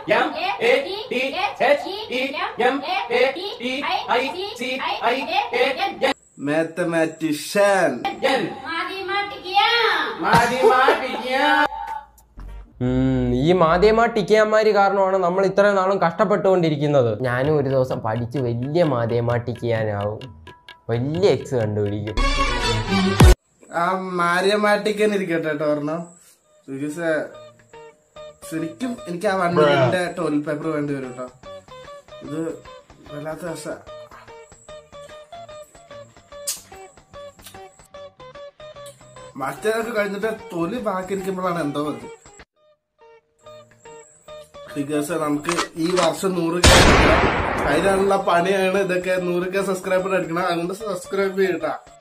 M A T H E M A T I C I A N mathematician N മാതിമാട്ടിക്കയാ മാതിമാറ്റിക്ക ഉം, ഈ മാധ്യമ ടിക്കയന്മാര് കാരണമാണ് നമ്മൾ ഇത്രയും നാളും കഷ്ടപ്പെട്ടുകൊണ്ടിരിക്കുന്നത് ഞാനും ഒരു ദിവസം പഠിച്ച് വലിയ മാധ്യമ ടിക്കാനാവും വലിയ എക്സ് കണ്ടുപിടിക്കും ആ മാരിയമാറ്റിക്കൻ ഇരിക്കട്ടെ കേട്ടോ ഒരെണ്ണം ബിക്കോസ് ശരിക്കും എനിക്ക് ആ വൺ മിനിറ്റിന്റെ ടോയ്ലറ്റ് പേപ്പർ വേണ്ടി വരും കേട്ടോ ഇത് വല്ലാത്ത രസ മറ്റേതൊക്കെ കഴിഞ്ഞിട്ട് തൊലി ബാക്കി ഇരിക്കുമ്പോഴാണ് എന്തോ അത് ബിക്കോസ് നമുക്ക് ഈ വർഷം നൂറ് കെ അതിനുള്ള പണിയാണ് ഇതൊക്കെ നൂറ് കെ സബ്സ്ക്രൈബർ എടുക്കണം അതുകൊണ്ട് സബ്സ്ക്രൈബ് ചെയ്യട്ടാ